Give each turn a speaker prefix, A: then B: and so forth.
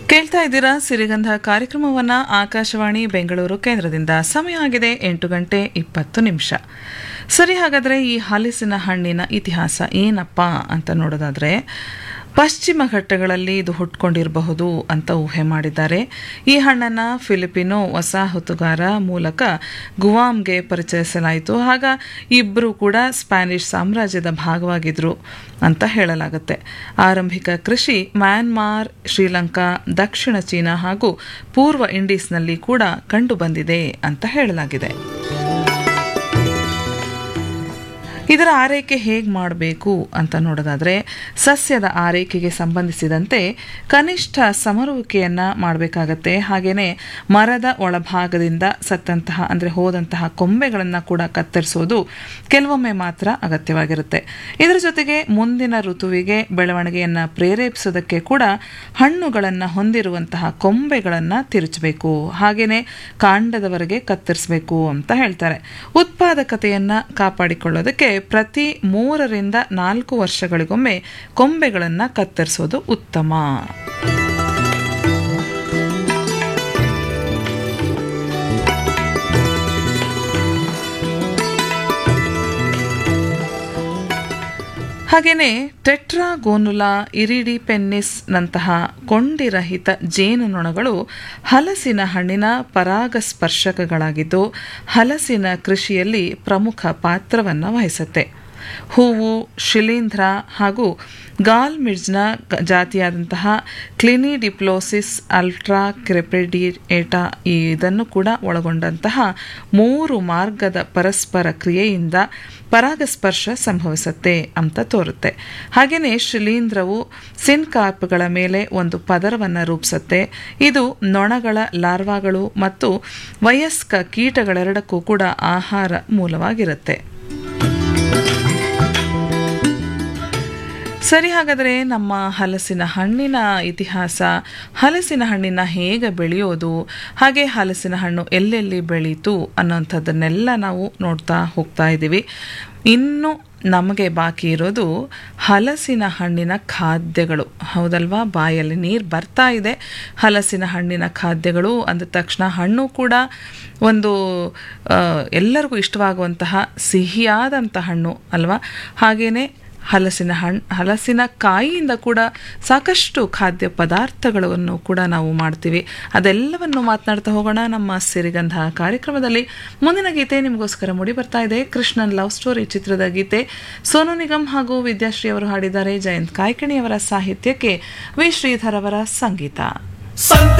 A: ಕೇಳ್ತಾ ಇದ್ದೀರಾ ಸಿರಿಗಂಧ ಕಾರ್ಯಕ್ರಮವನ್ನ ಆಕಾಶವಾಣಿ ಬೆಂಗಳೂರು ಕೇಂದ್ರದಿಂದ ಸಮಯ ಆಗಿದೆ ಎಂಟು ಗಂಟೆ ಇಪ್ಪತ್ತು ನಿಮಿಷ ಸರಿ ಹಾಗಾದರೆ ಈ ಹಲಸಿನ ಹಣ್ಣಿನ ಇತಿಹಾಸ ಏನಪ್ಪ ಅಂತ ನೋಡೋದಾದ್ರೆ ಪಶ್ಚಿಮ ಘಟ್ಟಗಳಲ್ಲಿ ಇದು ಹುಟ್ಕೊಂಡಿರಬಹುದು ಅಂತ ಊಹೆ ಮಾಡಿದ್ದಾರೆ ಈ ಹಣ್ಣನ್ನು ಫಿಲಿಪಿನೋ ವಸಾಹತುಗಾರ ಮೂಲಕ ಗುವಾಮ್ಗೆ ಪರಿಚಯಿಸಲಾಯಿತು ಆಗ ಇಬ್ಬರು ಕೂಡ ಸ್ಪ್ಯಾನಿಷ್ ಸಾಮ್ರಾಜ್ಯದ ಭಾಗವಾಗಿದ್ರು ಅಂತ ಹೇಳಲಾಗುತ್ತೆ ಆರಂಭಿಕ ಕೃಷಿ ಮ್ಯಾನ್ಮಾರ್ ಶ್ರೀಲಂಕಾ ದಕ್ಷಿಣ ಚೀನಾ ಹಾಗೂ ಪೂರ್ವ ಇಂಡೀಸ್ನಲ್ಲಿ ಕೂಡ ಕಂಡುಬಂದಿದೆ ಅಂತ ಹೇಳಲಾಗಿದೆ ಇದರ ಆರೈಕೆ ಹೇಗೆ ಮಾಡಬೇಕು ಅಂತ ನೋಡೋದಾದರೆ ಸಸ್ಯದ ಆರೈಕೆಗೆ ಸಂಬಂಧಿಸಿದಂತೆ ಕನಿಷ್ಠ ಸಮರುವಿಕೆಯನ್ನು ಮಾಡಬೇಕಾಗತ್ತೆ ಹಾಗೆಯೇ ಮರದ ಒಳಭಾಗದಿಂದ ಸತ್ತಂತಹ ಅಂದರೆ ಹೋದಂತಹ ಕೊಂಬೆಗಳನ್ನು ಕೂಡ ಕತ್ತರಿಸೋದು ಕೆಲವೊಮ್ಮೆ ಮಾತ್ರ ಅಗತ್ಯವಾಗಿರುತ್ತೆ ಇದರ ಜೊತೆಗೆ ಮುಂದಿನ ಋತುವಿಗೆ ಬೆಳವಣಿಗೆಯನ್ನು ಪ್ರೇರೇಪಿಸೋದಕ್ಕೆ ಕೂಡ ಹಣ್ಣುಗಳನ್ನು ಹೊಂದಿರುವಂತಹ ಕೊಂಬೆಗಳನ್ನು ತಿರುಚಬೇಕು ಹಾಗೆಯೇ ಕಾಂಡದವರೆಗೆ ಕತ್ತರಿಸಬೇಕು ಅಂತ ಹೇಳ್ತಾರೆ ಉತ್ಪಾದಕತೆಯನ್ನು ಕಾಪಾಡಿಕೊಳ್ಳೋದಕ್ಕೆ ಪ್ರತಿ ಮೂರರಿಂದ ನಾಲ್ಕು ವರ್ಷಗಳಿಗೊಮ್ಮೆ ಕೊಂಬೆಗಳನ್ನು ಕತ್ತರಿಸೋದು ಉತ್ತಮ ಹಾಗೆಯೇ ಟೆಟ್ರಾಗೋನುಲಾ ಇರಿಡಿಪೆನ್ನಿಸ್ನಂತಹ ಕೊಂಡಿರಹಿತ ಜೇನುನೊಣಗಳು ಹಲಸಿನ ಹಣ್ಣಿನ ಪರಾಗಸ್ಪರ್ಶಕಗಳಾಗಿದ್ದು ಹಲಸಿನ ಕೃಷಿಯಲ್ಲಿ ಪ್ರಮುಖ ಪಾತ್ರವನ್ನು ವಹಿಸುತ್ತೆ ಹೂವು ಶಿಲೀಂಧ್ರ ಹಾಗೂ ಗಾಲ್ಮಿಡ್ಜ್ನ ಜಾತಿಯಾದಂತಹ ಕ್ಲಿನಿಡಿಪ್ಲೋಸಿಸ್ ಅಲ್ಟ್ರಾ ಕ್ರೆಪೆಡಿಯೇಟಾ ಇದನ್ನು ಕೂಡ ಒಳಗೊಂಡಂತಹ ಮೂರು ಮಾರ್ಗದ ಪರಸ್ಪರ ಕ್ರಿಯೆಯಿಂದ ಪರಾಗಸ್ಪರ್ಶ ಸಂಭವಿಸುತ್ತೆ ಅಂತ ತೋರುತ್ತೆ ಹಾಗೆಯೇ ಶಿಲೀಂಧ್ರವು ಸಿನ್ಕಾರ್ಪ್ಗಳ ಮೇಲೆ ಒಂದು ಪದರವನ್ನು ರೂಪಿಸುತ್ತೆ ಇದು ನೊಣಗಳ ಲಾರ್ವಾಗಳು ಮತ್ತು ವಯಸ್ಕ ಕೀಟಗಳೆರಡಕ್ಕೂ ಕೂಡ ಆಹಾರ ಮೂಲವಾಗಿರುತ್ತೆ ಸರಿ ಹಾಗಾದರೆ ನಮ್ಮ ಹಲಸಿನ ಹಣ್ಣಿನ ಇತಿಹಾಸ ಹಲಸಿನ ಹಣ್ಣಿನ ಹೇಗೆ ಬೆಳೆಯೋದು ಹಾಗೆ ಹಲಸಿನ ಹಣ್ಣು ಎಲ್ಲೆಲ್ಲಿ ಬೆಳೀತು ಅನ್ನೋಂಥದ್ದನ್ನೆಲ್ಲ ನಾವು ನೋಡ್ತಾ ಹೋಗ್ತಾ ಇದ್ದೀವಿ ಇನ್ನು ನಮಗೆ ಬಾಕಿ ಇರೋದು ಹಲಸಿನ ಹಣ್ಣಿನ ಖಾದ್ಯಗಳು ಹೌದಲ್ವಾ ಬಾಯಲ್ಲಿ ನೀರು ಬರ್ತಾ ಇದೆ ಹಲಸಿನ ಹಣ್ಣಿನ ಖಾದ್ಯಗಳು ಅಂದ ತಕ್ಷಣ ಹಣ್ಣು ಕೂಡ ಒಂದು ಎಲ್ಲರಿಗೂ ಇಷ್ಟವಾಗುವಂತಹ ಸಿಹಿಯಾದಂಥ ಹಣ್ಣು ಅಲ್ವಾ ಹಾಗೆಯೇ ಹಲಸಿನ ಹಣ್ಣು ಹಲಸಿನ ಕಾಯಿಯಿಂದ ಕೂಡ ಸಾಕಷ್ಟು ಖಾದ್ಯ ಪದಾರ್ಥಗಳನ್ನು ಕೂಡ ನಾವು ಮಾಡ್ತೀವಿ ಅದೆಲ್ಲವನ್ನು ಮಾತನಾಡ್ತಾ ಹೋಗೋಣ ನಮ್ಮ ಸಿರಿಗಂಧ ಕಾರ್ಯಕ್ರಮದಲ್ಲಿ ಮುಂದಿನ ಗೀತೆ ನಿಮಗೋಸ್ಕರ ಮೂಡಿ ಬರ್ತಾ ಇದೆ ಕೃಷ್ಣನ್ ಲವ್ ಸ್ಟೋರಿ ಚಿತ್ರದ ಗೀತೆ ಸೋನು ನಿಗಮ್ ಹಾಗೂ ವಿದ್ಯಾಶ್ರೀ ಅವರು ಹಾಡಿದ್ದಾರೆ ಜಯಂತ್ ಕಾಯ್ಕಿಣಿಯವರ ಸಾಹಿತ್ಯಕ್ಕೆ ವಿ ಶ್ರೀಧರ್ ಅವರ ಸಂಗೀತ